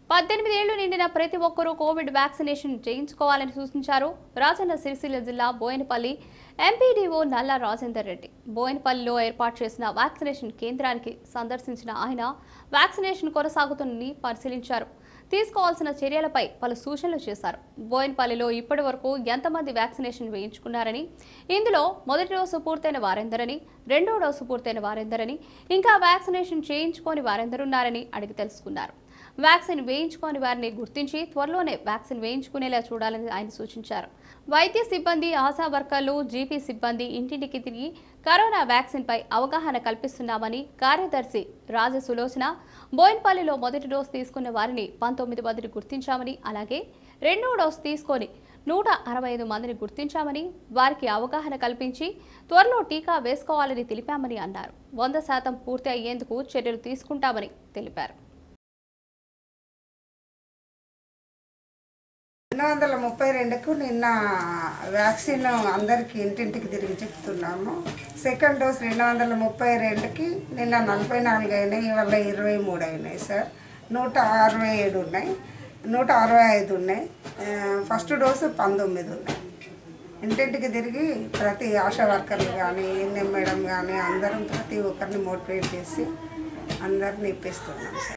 పద్దెనిమిది ఏళ్లు నిండిన ప్రతి ఒక్కరూ కోవిడ్ వ్యాక్సినేషన్ చేయించుకోవాలని సూచించారు రాజన్న సిరిసిల్ల జిల్లా బోయనపల్లి ఎంపీడీఓ నల్ల రాజేందర్ రెడ్డి బోయనపల్లిలో ఏర్పాటు చేసిన వ్యాక్సినేషన్ కేంద్రానికి సందర్శించిన ఆయన వ్యాక్సినేషన్ కొనసాగుతుందని పరిశీలించారు తీసుకోవాల్సిన చర్యలపై పలు సూచనలు చేశారు బోయన్పల్లిలో ఇప్పటి వరకు ఎంతమంది వ్యాక్సినేషన్ వేయించుకున్నారని ఇందులో మొదటి డోసు పూర్తయిన వారెందరని రెండో డోసు పూర్తయిన వారెందరని ఇంకా వ్యాక్సినేషన్ చేయించుకోని వారెందరున్నారని అడిగి తెలుసుకున్నారు వ్యాక్సిన్ వేయించుకోని వారిని గుర్తించి త్వరలోనే వ్యాక్సిన్ వేయించుకునేలా చూడాలని ఆయన సూచించారు వైద్య సిబ్బంది ఆశా వర్కర్లు జీపీ సిబ్బంది ఇంటింటికి తిరిగి కరోనా వ్యాక్సిన్ పై అవగాహన కల్పిస్తున్నామని కార్యదర్శి రాజ సులోచన బోయిన్పల్లిలో మొదటి డోసు తీసుకున్న వారిని పంతొమ్మిది మందిని గుర్తించామని అలాగే రెండో డోసు తీసుకొని నూట అరవై ఐదు మందిని గుర్తించామని వారికి అవగాహన కల్పించి త్వరలో టీకా వేసుకోవాలని తెలిపామని అన్నారు వంద శాతం పూర్తి అయ్యేందుకు చర్యలు తీసుకుంటామని తెలిపారు రెండు వందల ముప్పై రెండుకు నిన్న వ్యాక్సిన్ అందరికి ఇంటింటికి తిరిగి చెప్తున్నాము సెకండ్ డోస్ రెండు వందల ముప్పై రెండుకి నిన్న నలభై నాలుగు అయినాయి ఇవాళ ఇరవై మూడు అయినాయి సార్ నూట అరవై ఏడు ఉన్నాయి నూట అరవై ఐదు ఉన్నాయి ఆ, ఫస్ట్ డోసు పంతొమ్మిది ఉన్నాయి ఇంటింటికి తిరిగి ప్రతి ఆశా వర్కర్లు కానీ ఎన్ఎం మేడం కానీ అందరం ప్రతి ఒక్కరిని మోటివేట్ చేసి అందరిని ఇప్పిస్తున్నాం సార్